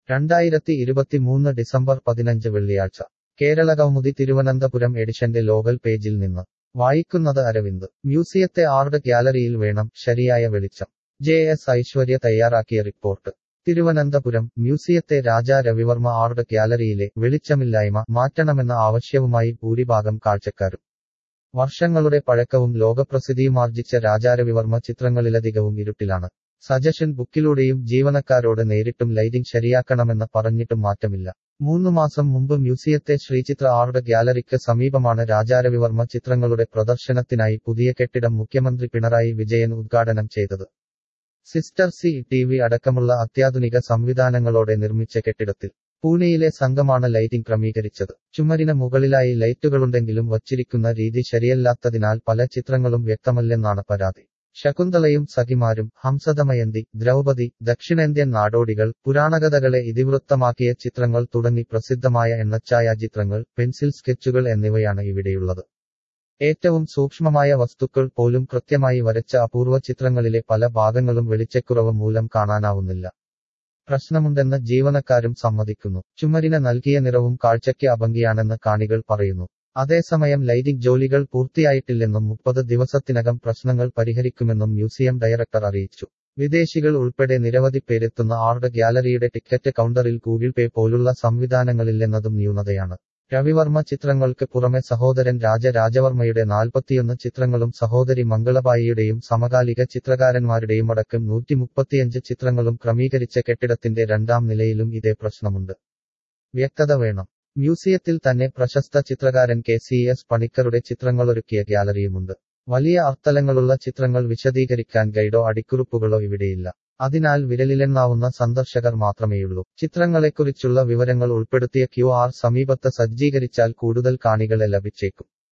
രണ്ടായിരത്തി ഇരുപത്തിമൂന്ന് ഡിസംബർ പതിനഞ്ച് വെള്ളിയാഴ്ച കേരളകൗമുദി തിരുവനന്തപുരം എഡിഷന്റെ ലോകൽ പേജിൽ നിന്ന് വായിക്കുന്നത് അരവിന്ദ് മ്യൂസിയത്തെ ആർട്ട് ഗ്യാലറിയിൽ വേണം ശരിയായ വെളിച്ചം ജെ എസ് ഐശ്വര്യ തയ്യാറാക്കിയ റിപ്പോർട്ട് തിരുവനന്തപുരം മ്യൂസിയത്തെ രാജാ രവിവർമ്മ ആർട്ട് ഗ്യാലറിയിലെ വെളിച്ചമില്ലായ്മ മാറ്റണമെന്ന ആവശ്യവുമായി ഭൂരിഭാഗം കാഴ്ചക്കാരും വർഷങ്ങളുടെ പഴക്കവും ലോകപ്രസിദ്ധിയുമാർജിച്ച രാജാരവിവർമ്മ ചിത്രങ്ങളിലധികവും ഇരുട്ടിലാണ് സജഷൻ ബുക്കിലൂടെയും ജീവനക്കാരോട് നേരിട്ടും ലൈറ്റിംഗ് ശരിയാക്കണമെന്ന് പറഞ്ഞിട്ടും മാറ്റമില്ല മൂന്നു മാസം മുമ്പ് മ്യൂസിയത്തെ ശ്രീചിത്ര ആർട്ട് ഗ്യാലറിക്ക് സമീപമാണ് രാജാരവിവർമ്മ ചിത്രങ്ങളുടെ പ്രദർശനത്തിനായി പുതിയ കെട്ടിടം മുഖ്യമന്ത്രി പിണറായി വിജയൻ ഉദ്ഘാടനം ചെയ്തത് സിസ്റ്റർ സി ടി വി അടക്കമുള്ള അത്യാധുനിക സംവിധാനങ്ങളോടെ നിർമ്മിച്ച കെട്ടിടത്തിൽ പൂനെയിലെ സംഘമാണ് ലൈറ്റിംഗ് ക്രമീകരിച്ചത് ചുമരിന് മുകളിലായി ലൈറ്റുകളുണ്ടെങ്കിലും വച്ചിരിക്കുന്ന രീതി ശരിയല്ലാത്തതിനാൽ പല ചിത്രങ്ങളും വ്യക്തമല്ലെന്നാണ് പരാതി ശകുന്തളയും സഖിമാരും ഹംസദമയന്തി ദ്രൗപദി ദക്ഷിണേന്ത്യൻ നാടോടികൾ പുരാണകഥകളെ ഇതിവൃത്തമാക്കിയ ചിത്രങ്ങൾ തുടങ്ങി പ്രസിദ്ധമായ എണ്ണച്ചായാചിത്രങ്ങൾ പെൻസിൽ സ്കെച്ചുകൾ എന്നിവയാണ് ഇവിടെയുള്ളത് ഏറ്റവും സൂക്ഷ്മമായ വസ്തുക്കൾ പോലും കൃത്യമായി വരച്ച അപൂർവ ചിത്രങ്ങളിലെ പല ഭാഗങ്ങളും വെളിച്ചക്കുറവ് മൂലം കാണാനാവുന്നില്ല പ്രശ്നമുണ്ടെന്ന് ജീവനക്കാരും സമ്മതിക്കുന്നു ചുമരിന് നൽകിയ നിറവും കാഴ്ചയ്ക്ക് അഭംഗിയാണെന്ന് കാണികൾ പറയുന്നു അതേസമയം ലൈറ്റിംഗ് ജോലികൾ പൂർത്തിയായിട്ടില്ലെന്നും മുപ്പത് ദിവസത്തിനകം പ്രശ്നങ്ങൾ പരിഹരിക്കുമെന്നും മ്യൂസിയം ഡയറക്ടർ അറിയിച്ചു വിദേശികൾ ഉൾപ്പെടെ നിരവധി പേരെത്തുന്ന ആർട്ട് ഗ്യാലറിയുടെ ടിക്കറ്റ് കൗണ്ടറിൽ ഗൂഗിൾ പേ പോലുള്ള സംവിധാനങ്ങളില്ലെന്നതും ന്യൂനതയാണ് രവിവർമ്മ ചിത്രങ്ങൾക്ക് പുറമെ സഹോദരൻ രാജരാജവർമ്മയുടെ നാൽപ്പത്തിയൊന്ന് ചിത്രങ്ങളും സഹോദരി മംഗളബായിയുടെയും സമകാലിക ചിത്രകാരന്മാരുടെയും അടക്കം നൂറ്റി മുപ്പത്തിയഞ്ച് ചിത്രങ്ങളും ക്രമീകരിച്ച കെട്ടിടത്തിന്റെ രണ്ടാം നിലയിലും ഇതേ പ്രശ്നമുണ്ട് വ്യക്തത വേണം മ്യൂസിയത്തിൽ തന്നെ പ്രശസ്ത ചിത്രകാരൻ കെ സി എസ് പണിക്കരുടെ ചിത്രങ്ങളൊരുക്കിയ ഗ്യാലറിയുമുണ്ട് വലിയ അർത്ഥലങ്ങളുള്ള ചിത്രങ്ങൾ വിശദീകരിക്കാൻ ഗൈഡോ അടിക്കുറിപ്പുകളോ ഇവിടെയില്ല അതിനാൽ വിരലിലെണ്ണാവുന്ന സന്ദർശകർ മാത്രമേയുള്ളൂ ചിത്രങ്ങളെക്കുറിച്ചുള്ള വിവരങ്ങൾ ഉൾപ്പെടുത്തിയ ക്യു ആർ സമീപത്ത് സജ്ജീകരിച്ചാൽ കൂടുതൽ കാണികളെ ലഭിച്ചേക്കും